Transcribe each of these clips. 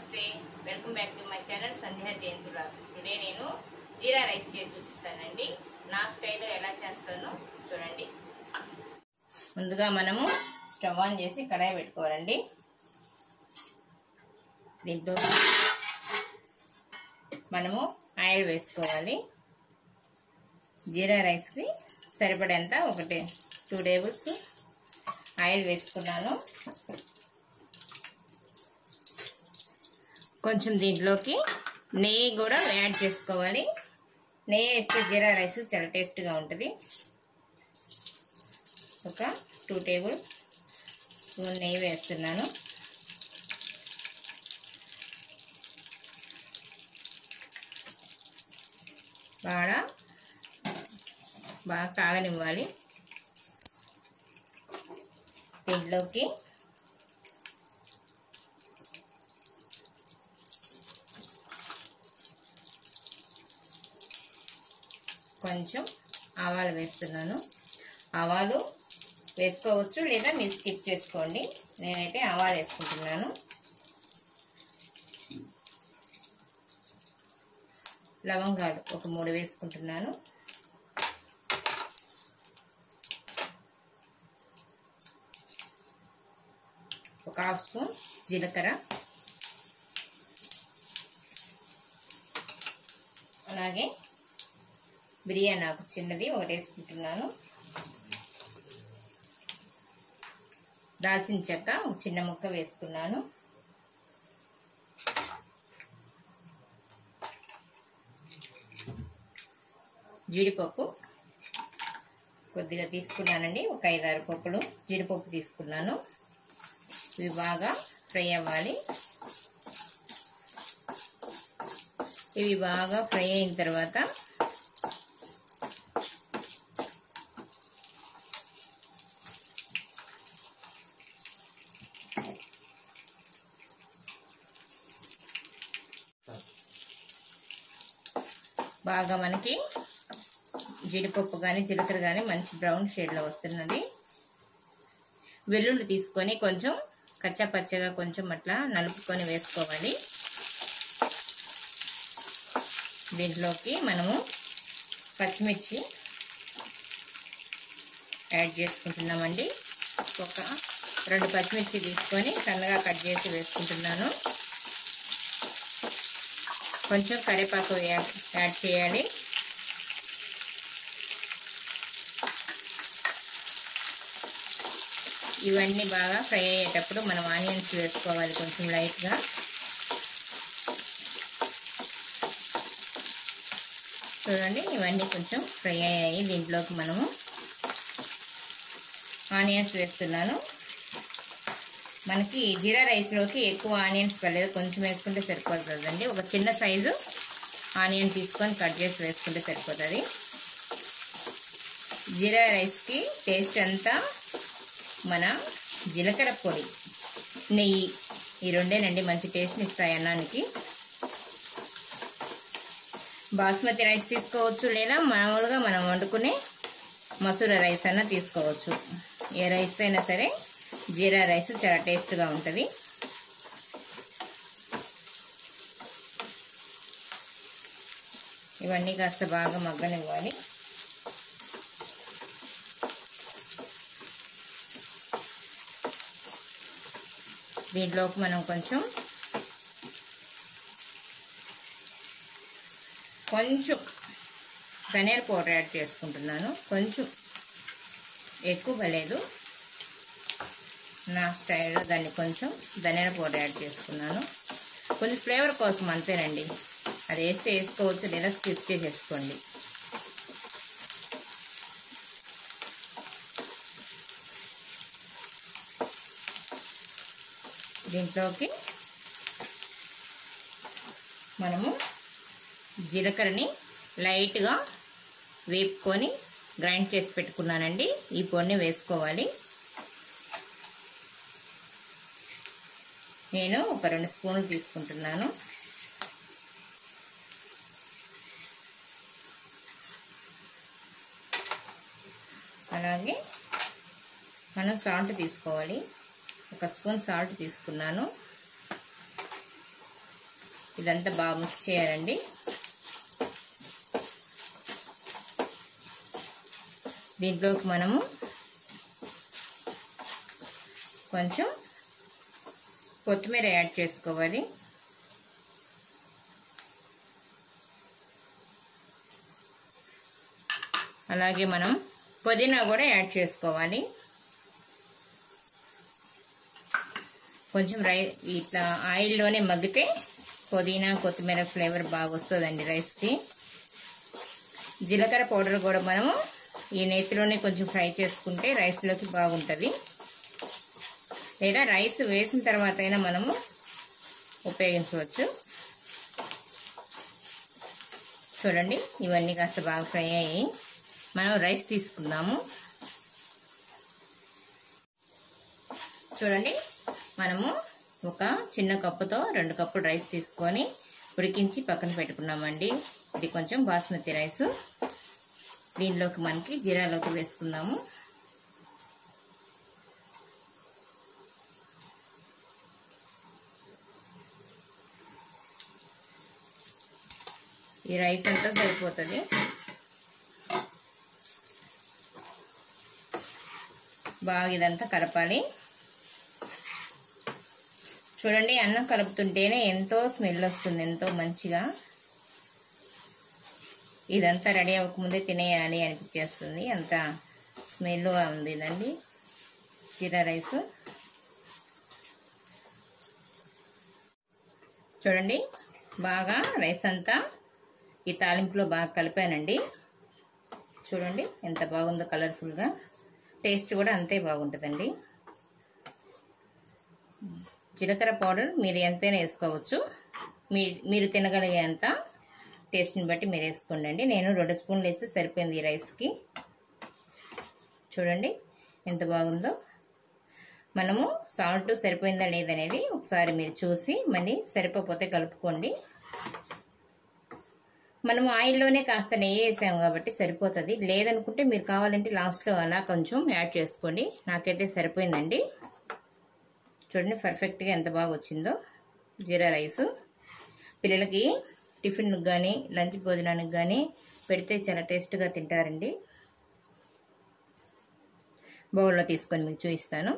నమస్తే welcome back to my channel Sandhya Jayanthi blogs today నేను jeera rice చేసి చూపిస్తానండి నా స్టైల్లో ఎలా చేస్తానో చూడండి ముందుగా మనము స్టవ్ ఆన్ చేసి కడాయి పెట్టుకోవాలండి దీంట్లో మనము ఆయిల్ వేసుకోవాలి జీరా రైస్కి సరిపడేంత ఒకటి టూ టేబుల్స్ ఆయిల్ వేసుకున్నాను కొంచెం దీంట్లోకి నెయ్యి కూడా యాడ్ చేసుకోవాలి నెయ్యి వేస్తే జీరా రైస్ చాలా టేస్ట్గా ఉంటుంది ఒక టూ టేబుల్ స్పూన్ నెయ్యి వేస్తున్నాను బాగా బాగా కాగనివ్వాలి దీంట్లోకి కొంచెం ఆవాలు వేస్తున్నాను ఆవాలు వేసుకోవచ్చు లేదా మీరు స్కిప్ చేసుకోండి నేనైతే ఆవాలు వేసుకుంటున్నాను లవంగాలు ఒక మూడు వేసుకుంటున్నాను ఒక హాఫ్ స్పూన్ జీలకర్ర అలాగే బిర్యానీ ఆకు చిన్నది ఒకటి వేసుకుంటున్నాను దాల్చిన చెక్క ఒక చిన్న ముక్క వేసుకున్నాను జీడిపప్పు కొద్దిగా తీసుకున్నానండి ఒక ఐదారు పప్పులు జీడిపప్పు తీసుకున్నాను ఇవి బాగా ఫ్రై అవ్వాలి ఇవి బాగా ఫ్రై అయిన తర్వాత బాగా మనకి జీడిపప్పు కానీ జీలకర్ర కానీ మంచి బ్రౌన్ షేడ్లో వస్తున్నది వెల్లుల్లి తీసుకొని కొంచెం కచ్చా పచ్చగా కొంచెం అట్లా నలుపుకొని వేసుకోవాలి దీంట్లోకి మనము పచ్చిమిర్చి యాడ్ చేసుకుంటున్నామండి ఒక రెండు పచ్చిమిర్చి తీసుకొని సన్నగా కట్ చేసి వేసుకుంటున్నాను కొంచెం కరివేపాకు యాడ్ యాడ్ చేయాలి ఇవన్నీ బాగా ఫ్రై అయ్యేటప్పుడు మనం ఆనియన్స్ వేసుకోవాలి కొంచెం లైట్గా చూడండి ఇవన్నీ కొంచెం ఫ్రై అయ్యాయి దీంట్లోకి మనము ఆనియన్స్ వేస్తున్నాను మనకి జీరా రైస్లోకి ఎక్కువ ఆనియన్స్ పర్లేదు కొంచెం వేసుకుంటే సరిపోతుందండి ఒక చిన్న సైజు ఆనియన్ తీసుకొని కట్ చేసి వేసుకుంటే సరిపోతుంది జీరా రైస్కి టేస్ట్ అంతా మన జీలకర్ర పొడి నెయ్యి ఈ రెండేనండి మంచి టేస్ట్ని ఇస్తాయి అన్నానికి బాస్మతి రైస్ తీసుకోవచ్చు లేదా మామూలుగా మనం వండుకునే మసూర రైస్ అన్న తీసుకోవచ్చు ఏ రైస్ అయినా సరే జీరా రైస్ చాలా టేస్ట్గా ఉంటుంది ఇవన్నీ కాస్త బాగా మగ్గనివ్వాలి దీంట్లోకి మనం కొంచెం కొంచెం ధనియాల పౌడర్ యాడ్ చేసుకుంటున్నాను కొంచెం ఎక్కువ లేదు నా స్టైల్లో దాన్ని కొంచెం ధనియాల పౌడర్ యాడ్ చేసుకున్నాను కొంచెం ఫ్లేవర్ కోసం అంతేనండి అది వేస్తే వేసుకోవచ్చు లేదా స్కిప్ చేసేసుకోండి దీంట్లోకి మనము జీలకర్రని లైట్గా వేపుకొని గ్రైండ్ చేసి పెట్టుకున్నానండి ఈ పొడిని వేసుకోవాలి నేను ఒక రెండు స్పూన్లు తీసుకుంటున్నాను అలాగే మనం సాల్ట్ తీసుకోవాలి ఒక స్పూన్ సాల్ట్ తీసుకున్నాను ఇదంతా బాగా మిక్స్ చేయాలండి దీంట్లోకి మనము కొంచెం కొత్తిమీర యాడ్ చేసుకోవాలి అలాగే మనం పుదీనా కూడా యాడ్ చేసుకోవాలి కొంచెం రై ఇట్లా ఆయిల్లోనే మగ్గితే పుదీనా కొత్తిమీర ఫ్లేవర్ బాగా వస్తుందండి రైస్కి జీలకర్ర పౌడర్ కూడా మనము ఈ నేతిలోనే కొంచెం ఫ్రై చేసుకుంటే రైస్లోకి బాగుంటుంది లేదా రైస్ వేసిన తర్వాత అయినా మనము ఉపయోగించవచ్చు చూడండి ఇవన్నీ కాస్త బాగా ఫ్రై అయ్యి మనం రైస్ తీసుకుందాము చూడండి మనము ఒక చిన్న కప్పుతో రెండు కప్పులు రైస్ తీసుకొని ఉడికించి పక్కన పెట్టుకున్నామండి ఇది కొంచెం బాస్మతి రైస్ దీనిలోకి మనకి జీరాలోకి వేసుకుందాము ఈ రైస్ అంతా సరిపోతుంది బాగా ఇదంతా కలపాలి చూడండి అన్నం కలుపుతుంటేనే ఎంతో స్మెల్ వస్తుంది ఎంతో మంచిగా ఇదంతా రెడీ అవ్వకముందే తినేయాలి అనిపించేస్తుంది అంత స్మెల్గా ఉంది ఇదండి జీరా రైస్ చూడండి బాగా రైస్ అంతా ఈ తాలింపులో బాగా కలిపానండి చూడండి ఎంత బాగుందో కలర్ఫుల్గా టేస్ట్ కూడా అంతే బాగుంటుందండి జీలకర్ర పౌడర్ మీరు ఎంతైనా వేసుకోవచ్చు మీ మీరు తినగలిగే అంత టేస్ట్ని బట్టి మీరు వేసుకోండి నేను రెండు స్పూన్లు వేస్తే సరిపోయింది ఈ రైస్కి చూడండి ఎంత బాగుందో మనము సాల్ట్ సరిపోయిందా లేదనేది ఒకసారి మీరు చూసి మళ్ళీ సరిపోతే కలుపుకోండి మనము ఆయిల్లోనే కాస్త నెయ్యి వేసాము కాబట్టి సరిపోతుంది లేదనుకుంటే మీరు కావాలంటే లాస్ట్లో అలా కొంచెం యాడ్ చేసుకోండి నాకైతే సరిపోయిందండి చూడండి పర్ఫెక్ట్గా ఎంత బాగా వచ్చిందో జీరా రైస్ పిల్లలకి టిఫిన్కి కానీ లంచ్ భోజనానికి కానీ పెడితే చాలా టేస్ట్గా తింటారండి బౌల్లో తీసుకొని మీకు చూపిస్తాను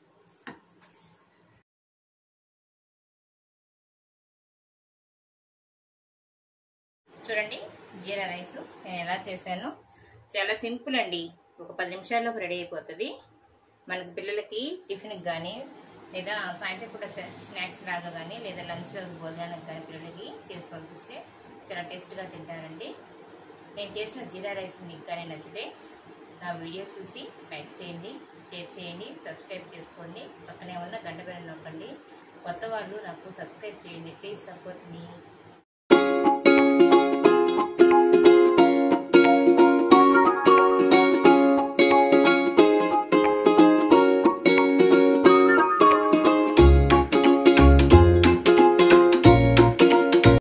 చూడండి జీరా రైస్ నేను ఎలా చేశాను చాలా సింపుల్ అండి ఒక పది నిమిషాల్లోకి రెడీ అయిపోతుంది మనకి పిల్లలకి టిఫిన్కి కానీ లేదా సాయంత్రం పూట స్నాక్స్ లాగా కానీ లేదా లంచ్లో భోజనానికి కానీ పిల్లలకి చేసి పంపిస్తే చాలా టేస్ట్గా తింటారండి నేను చేసిన జీరా రైస్ మీకు కానీ నచ్చితే నా వీడియో చూసి లైక్ చేయండి షేర్ చేయండి సబ్స్క్రైబ్ చేసుకోండి పక్కనే ఉన్న గంట పేరు నొక్కండి కొత్త వాళ్ళు నాకు సబ్స్క్రైబ్ చేయండి ప్లీజ్ సపోర్ట్ మీ